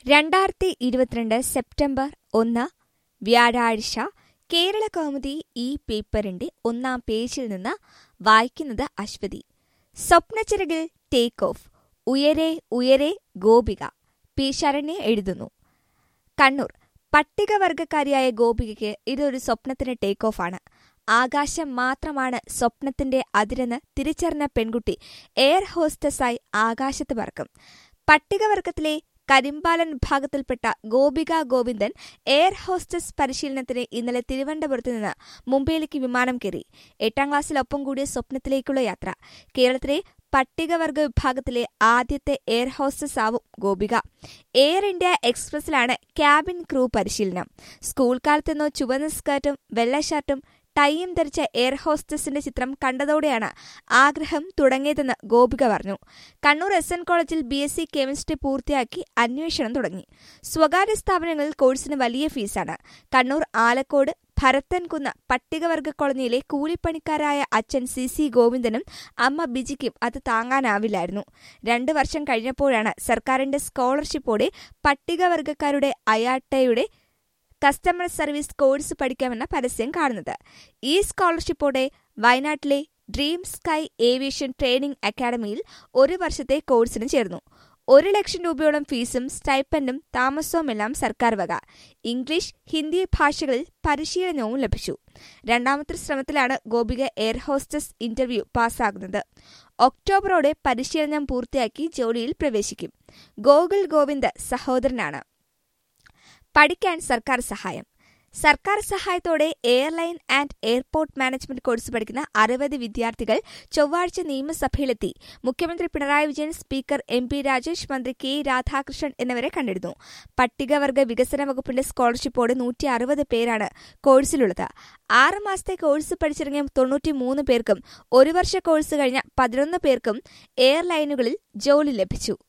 രണ്ടായിരത്തി ഇരുപത്തിരണ്ട് സെപ്റ്റംബർ ഒന്ന് വ്യാഴാഴ്ച കേരള കൗമുദി ഈ പേപ്പറിന്റെ ഒന്നാം പേജിൽ നിന്ന് വായിക്കുന്നത് അശ്വതി സ്വപ്നച്ചിറകിൽ ടേക്ക് ഓഫ് ഉയരെ ഉയരെ ഗോപിക പി ശരണ്യ എഴുതുന്നു കണ്ണൂർ പട്ടികവർഗക്കാരിയായ ഗോപികയ്ക്ക് ഇതൊരു സ്വപ്നത്തിന് ടേക്ക് ഓഫാണ് ആകാശം മാത്രമാണ് സ്വപ്നത്തിന്റെ അതിരെന്ന് തിരിച്ചറിഞ്ഞ പെൺകുട്ടി എയർ ഹോസ്റ്റസായി ആകാശത്ത് പറക്കും പട്ടികവർഗത്തിലെ കരിമ്പാലൻ വിഭാഗത്തിൽപ്പെട്ട ഗോപിക ഗോവിന്ദൻ എയർ ഹോസ്റ്റസ് പരിശീലനത്തിന് ഇന്നലെ തിരുവനന്തപുരത്ത് നിന്ന് മുംബൈയിലേക്ക് വിമാനം കയറി എട്ടാം ക്ലാസ്സിൽ ഒപ്പം കൂടിയ സ്വപ്നത്തിലേക്കുള്ള യാത്ര കേരളത്തിലെ പട്ടികവർഗ വിഭാഗത്തിലെ ആദ്യത്തെ എയർ ഹോസ്റ്റസ് ആവും ഗോപിക എയർ ഇന്ത്യ എക്സ്പ്രസിലാണ് ക്യാബിൻ ക്രൂ പരിശീലനം സ്കൂൾ കാലത്തുനിന്നോ ചുവന്ന സ്കർട്ടും വെള്ള ഷർട്ടും ടൈയും ധരിച്ച എയർ ഹോസ്റ്റസിന്റെ ചിത്രം കണ്ടതോടെയാണ് ആഗ്രഹം തുടങ്ങിയതെന്ന് ഗോപിക പറഞ്ഞു കണ്ണൂർ എസ് എൻ കോളേജിൽ ബി എസ് സി കെമിസ്ട്രി പൂർത്തിയാക്കി അന്വേഷണം തുടങ്ങി സ്വകാര്യ സ്ഥാപനങ്ങളിൽ കോഴ്സിന് വലിയ ഫീസാണ് കണ്ണൂർ ആലക്കോട് ഭരത്തൻകുന്ന് പട്ടികവർഗ കോളനിയിലെ കൂലിപ്പണിക്കാരായ അച്ഛൻ സി സി ഗോവിന്ദനും അമ്മ ബിജിക്കും അത് താങ്ങാനാവില്ലായിരുന്നു രണ്ടു വർഷം കഴിഞ്ഞപ്പോഴാണ് സർക്കാരിന്റെ സ്കോളർഷിപ്പോടെ പട്ടികവർഗക്കാരുടെ അയാട്ടയുടെ കസ്റ്റമർ സർവീസ് കോഴ്സ് പഠിക്കാമെന്ന പരസ്യം കാണുന്നത് ഈ സ്കോളർഷിപ്പോടെ വയനാട്ടിലെ ഡ്രീം സ്കൈ ഏവിയേഷൻ ട്രെയിനിംഗ് അക്കാദമിയിൽ ഒരു വർഷത്തെ കോഴ്സിന് ചേർന്നു ഒരു ലക്ഷം രൂപയോളം ഫീസും സ്റ്റൈപ്പൻഡും താമസവുമെല്ലാം സർക്കാർ വക ഇംഗ്ലീഷ് ഹിന്ദി ഭാഷകളിൽ പരിശീലനവും ലഭിച്ചു രണ്ടാമത്തെ ശ്രമത്തിലാണ് ഗോപിക എയർ ഹോസ്റ്റസ് ഇന്റർവ്യൂ പാസ്സാകുന്നത് ഒക്ടോബറോടെ പരിശീലനം പൂർത്തിയാക്കി ജോലിയിൽ പ്രവേശിക്കും ഗോകുൽ ഗോവിന്ദ് സഹോദരനാണ് പഠിക്കാൻ സർക്കാർ സഹായം സർക്കാർ സഹായത്തോടെ airline and airport management course പഠിക്കുന്ന അറുപത് വിദ്യാർത്ഥികൾ ചൊവ്വാഴ്ച നിയമസഭയിലെത്തി മുഖ്യമന്ത്രി Pinarayi Vijayan speaker M P Rajesh മന്ത്രി കെ രാധാകൃഷ്ണൻ എന്നിവരെ കണ്ടിരുന്നു പട്ടികവർഗ വികസന വകുപ്പിന്റെ സ്കോളർഷിപ്പോടെ നൂറ്റി അറുപത് പേരാണ് കോഴ്സിലുള്ളത് ആറ് മാസത്തെ കോഴ്സ് പഠിച്ചിറങ്ങിയ തൊണ്ണൂറ്റിമൂന്ന് പേർക്കും ഒരു വർഷ കോഴ്സ് കഴിഞ്ഞ പതിനൊന്ന് പേർക്കും എയർലൈനുകളിൽ ജോലി ലഭിച്ചു